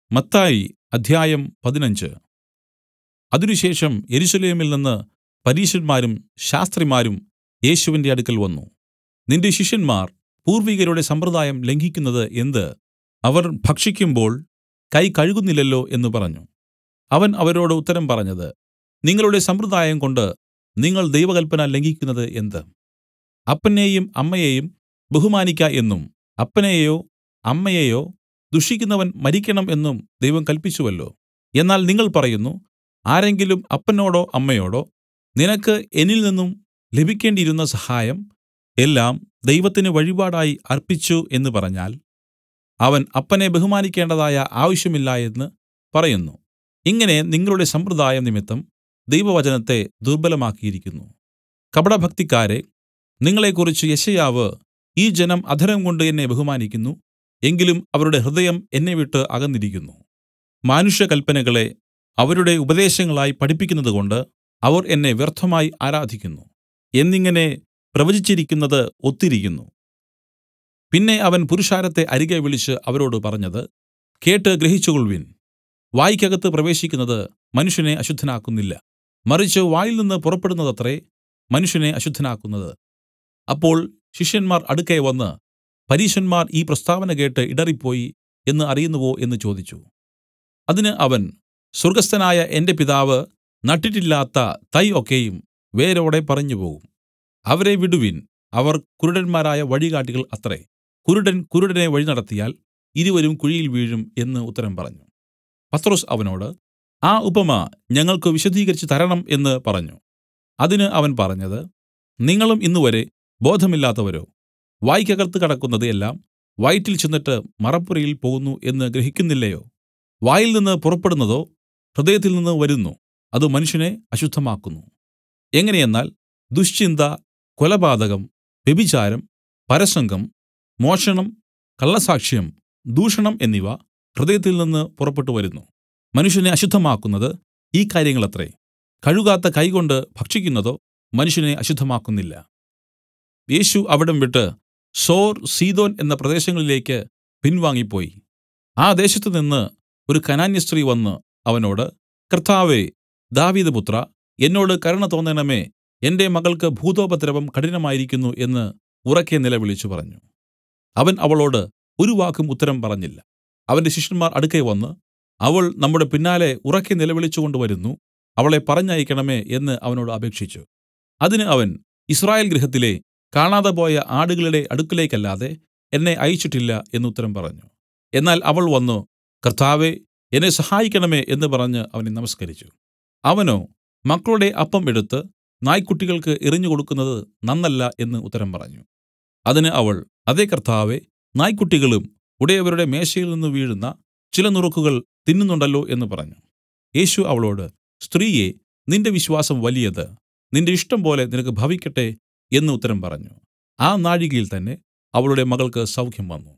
മത്തായി അധ്യായം പതിനഞ്ച് അതിനുശേഷം യെരൂശലേമിൽ നിന്നു പരീശന്മാരും ശാസ്ത്രിമാരും യേശുവിന്റെ അടുക്കൽ വന്നു നിന്റെ ശിഷ്യന്മാർ പൂർവികരുടെ സമ്പ്രദായം ലംഘിക്കുന്നത് എന്ത് അവർ ഭക്ഷിക്കുമ്പോൾ കൈ കഴുകുന്നില്ലല്ലോ എന്നു പറഞ്ഞു അവൻ അവരോട് ഉത്തരം പറഞ്ഞത് നിങ്ങളുടെ സമ്പ്രദായംകൊണ്ട് നിങ്ങൾ ദൈവകല്പന ലംഘിക്കുന്നത് എന്ത് അപ്പനെയും അമ്മയെയും ബഹുമാനിയ്ക്ക എന്നും അപ്പനെയോ അമ്മയെയോ ദുഷിക്കുന്നവൻ മരിക്കണം എന്നും ദൈവം കല്പിച്ചുവല്ലോ എന്നാൽ നിങ്ങൾ പറയുന്നു ആരെങ്കിലും അപ്പനോടോ അമ്മയോടോ നിനക്ക് എന്നിൽ നിന്നും ലഭിക്കേണ്ടിയിരുന്ന സഹായം എല്ലാം ദൈവത്തിന് വഴിപാടായി അർപ്പിച്ചു എന്നു പറഞ്ഞാൽ അവൻ അപ്പനെ ബഹുമാനിക്കേണ്ടതായ ആവശ്യമില്ല എന്ന് പറയുന്നു ഇങ്ങനെ നിങ്ങളുടെ സമ്പ്രദായം നിമിത്തം ദൈവവചനത്തെ ദുർബലമാക്കിയിരിക്കുന്നു കപടഭക്തിക്കാരേ നിങ്ങളെക്കുറിച്ച് യെശയ്യാവ് ഈ ജനം അധരംകൊണ്ട് എന്നെ ബഹുമാനിക്കുന്നു എങ്കിലും അവരുടെ ഹൃദയം എന്നെ വിട്ട് അകന്നിരിക്കുന്നു മാനുഷകല്പനകളെ അവരുടെ ഉപദേശങ്ങളായി പഠിപ്പിക്കുന്നതുകൊണ്ട് അവർ എന്നെ വ്യർത്ഥമായി ആരാധിക്കുന്നു എന്നിങ്ങനെ പ്രവചിച്ചിരിക്കുന്നത് ഒത്തിരിക്കുന്നു പിന്നെ അവൻ പുരുഷാരത്തെ അരികെ വിളിച്ചു അവരോട് പറഞ്ഞത് കേട്ട് ഗ്രഹിച്ചുകൊൾവിൻ വായ്ക്കകത്ത് പ്രവേശിക്കുന്നത് മനുഷ്യനെ അശുദ്ധനാക്കുന്നില്ല മറിച്ച് വായിൽനിന്ന് പുറപ്പെടുന്നതത്രേ മനുഷ്യനെ അശുദ്ധനാക്കുന്നത് അപ്പോൾ ശിഷ്യന്മാർ അടുക്കെ വന്ന് പരീശന്മാർ ഈ പ്രസ്താവന കേട്ട് ഇടറിപ്പോയി എന്ന് അറിയുന്നുവോ എന്ന് ചോദിച്ചു അതിന് അവൻ സ്വർഗ്ഗസ്ഥനായ എന്റെ പിതാവ് നട്ടിട്ടില്ലാത്ത തൈ ഒക്കെയും വേരോടെ പറിഞ്ഞുപോകും അവരെ വിടുവിൻ അവർ കുരുടന്മാരായ വഴികാട്ടികൾ അത്രേ കുരുടൻ കുരുടനെ വഴി നടത്തിയാൽ ഇരുവരും കുഴിയിൽ വീഴും എന്ന് ഉത്തരം പറഞ്ഞു പത്രൊസ് അവനോട് ആ ഉപമ ഞങ്ങൾക്ക് വിശദീകരിച്ചു തരണം എന്ന് പറഞ്ഞു അതിന് അവൻ പറഞ്ഞത് നിങ്ങളും ഇന്നുവരെ ബോധമില്ലാത്തവരോ വായ്ക്കകത്ത് കടക്കുന്നത് എല്ലാം വയറ്റിൽ ചെന്നിട്ട് മറപ്പുരയിൽ പോകുന്നു എന്ന് ഗ്രഹിക്കുന്നില്ലയോ വായിൽ നിന്ന് പുറപ്പെടുന്നതോ ഹൃദയത്തിൽ നിന്ന് വരുന്നു അത് മനുഷ്യനെ അശുദ്ധമാക്കുന്നു എങ്ങനെയെന്നാൽ ദുശ്ചിന്ത കൊലപാതകം വ്യഭിചാരം പരസംഗം മോഷണം കള്ളസാക്ഷ്യം ദൂഷണം എന്നിവ ഹൃദയത്തിൽ നിന്ന് പുറപ്പെട്ടു വരുന്നു മനുഷ്യനെ അശുദ്ധമാക്കുന്നത് ഈ കാര്യങ്ങളത്രേ കഴുകാത്ത കൈകൊണ്ട് ഭക്ഷിക്കുന്നതോ മനുഷ്യനെ അശുദ്ധമാക്കുന്നില്ല യേശു അവിടം വിട്ട് സോർ സീദോൻ എന്ന പ്രദേശങ്ങളിലേക്ക് പിൻവാങ്ങിപ്പോയി ആ ദേശത്തു നിന്ന് ഒരു കനാന്യസ്ത്രീ വന്നു അവനോട് കർത്താവേ ദാവീദ് പുത്ര എന്നോട് കരുണ തോന്നണമേ എന്റെ മകൾക്ക് ഭൂതോപദ്രവം കഠിനമായിരിക്കുന്നു എന്ന് ഉറക്കെ നിലവിളിച്ചു പറഞ്ഞു അവൻ അവളോട് ഒരു വാക്കും ഉത്തരം പറഞ്ഞില്ല അവന്റെ ശിഷ്യന്മാർ അടുക്കെ വന്ന് അവൾ നമ്മുടെ പിന്നാലെ ഉറക്കെ നിലവിളിച്ചുകൊണ്ട് വരുന്നു അവളെ പറഞ്ഞയക്കണമേ എന്ന് അവനോട് അപേക്ഷിച്ചു അതിന് അവൻ ഇസ്രായേൽ ഗൃഹത്തിലെ കാണാതെ പോയ ആടുകളുടെ അടുക്കലേക്കല്ലാതെ എന്നെ അയച്ചിട്ടില്ല എന്ന് ഉത്തരം പറഞ്ഞു എന്നാൽ അവൾ വന്നു കർത്താവേ എന്നെ സഹായിക്കണമേ എന്ന് പറഞ്ഞ് അവനെ നമസ്കരിച്ചു അവനോ മക്കളുടെ അപ്പം എടുത്ത് നായ്ക്കുട്ടികൾക്ക് എറിഞ്ഞു കൊടുക്കുന്നത് നന്നല്ല എന്ന് ഉത്തരം പറഞ്ഞു അതിന് അവൾ അതേ കർത്താവേ നായ്ക്കുട്ടികളും ഉടയവരുടെ മേശയിൽ നിന്ന് വീഴുന്ന ചില നുറുക്കുകൾ തിന്നുന്നുണ്ടല്ലോ എന്ന് പറഞ്ഞു യേശു അവളോട് സ്ത്രീയെ നിന്റെ വിശ്വാസം വലിയത് നിന്റെ ഇഷ്ടം പോലെ നിനക്ക് ഭവിക്കട്ടെ എന്ന് ഉത്തരം പറഞ്ഞു ആ നാഴികയിൽ തന്നെ അവളുടെ മകൾക്ക് സൗഖ്യം വന്നു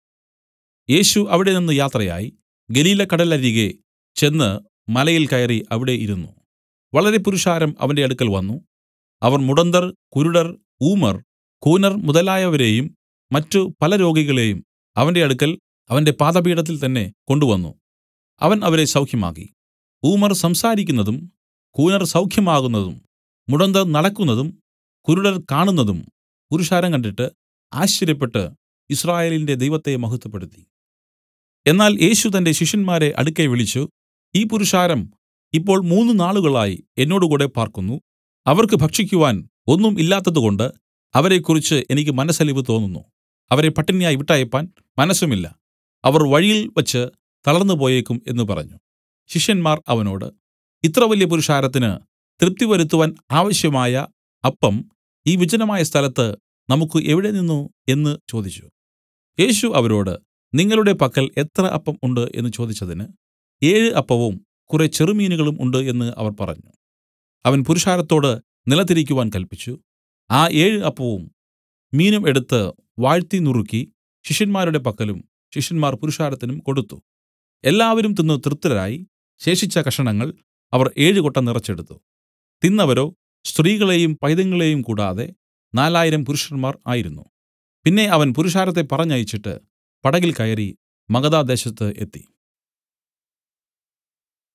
യേശു അവിടെ നിന്ന് യാത്രയായി ഗലീലക്കടലരികെ ചെന്ന് മലയിൽ കയറി അവിടെ ഇരുന്നു വളരെ പുരുഷാരം അവന്റെ അടുക്കൽ വന്നു അവർ മുടന്തർ കുരുടർ ഊമർ കൂനർ മുതലായവരെയും മറ്റു പല രോഗികളെയും അവന്റെ അടുക്കൽ അവന്റെ പാദപീഠത്തിൽ തന്നെ കൊണ്ടുവന്നു അവൻ അവരെ സൗഖ്യമാക്കി ഊമർ സംസാരിക്കുന്നതും കൂനർ സൗഖ്യമാകുന്നതും മുടന്തർ നടക്കുന്നതും കുരുടർ കാണുന്നതും പുരുഷാരം കണ്ടിട്ട് ആശ്ചര്യപ്പെട്ട് ഇസ്രായേലിന്റെ ദൈവത്തെ മഹത്വപ്പെടുത്തി എന്നാൽ യേശു തന്റെ ശിഷ്യന്മാരെ അടുക്കെ വിളിച്ചു ഈ പുരുഷാരം ഇപ്പോൾ മൂന്ന് നാളുകളായി എന്നോടുകൂടെ പാർക്കുന്നു അവർക്ക് ഭക്ഷിക്കുവാൻ ഒന്നും ഇല്ലാത്തതുകൊണ്ട് അവരെക്കുറിച്ച് എനിക്ക് മനസ്സലിവ് തോന്നുന്നു അവരെ പട്ടിണിയായി വിട്ടയപ്പാൻ മനസ്സുമില്ല അവർ വഴിയിൽ വച്ച് തളർന്നു പോയേക്കും എന്ന് പറഞ്ഞു ശിഷ്യന്മാർ അവനോട് ഇത്ര വലിയ പുരുഷാരത്തിന് തൃപ്തി വരുത്തുവാൻ ആവശ്യമായ അപ്പം ഈ വിജനമായ സ്ഥലത്ത് നമുക്ക് എവിടെ നിന്നു എന്ന് ചോദിച്ചു യേശു അവരോട് നിങ്ങളുടെ പക്കൽ എത്ര അപ്പം ഉണ്ട് എന്ന് ചോദിച്ചതിന് ഏഴ് അപ്പവും കുറെ ചെറുമീനുകളും ഉണ്ട് എന്ന് അവർ പറഞ്ഞു അവൻ പുരുഷാരത്തോട് നിലത്തിരിക്കുവാൻ കല്പിച്ചു ആ ഏഴ് അപ്പവും മീനും എടുത്ത് വാഴ്ത്തി നുറുക്കി ശിഷ്യന്മാരുടെ പക്കലും ശിഷ്യന്മാർ പുരുഷാരത്തിനും കൊടുത്തു എല്ലാവരും തിന്നു തൃപ്തരായി ശേഷിച്ച കഷണങ്ങൾ അവർ ഏഴ് കൊട്ട നിറച്ചെടുത്തു തിന്നവരോ സ്ത്രീകളെയും പൈതങ്ങളെയും കൂടാതെ നാലായിരം പുരുഷന്മാർ ആയിരുന്നു പിന്നെ അവൻ പുരുഷാരത്തെ പറഞ്ഞയച്ചിട്ട് പടകിൽ കയറി മഗദാദേശത്ത് എത്തി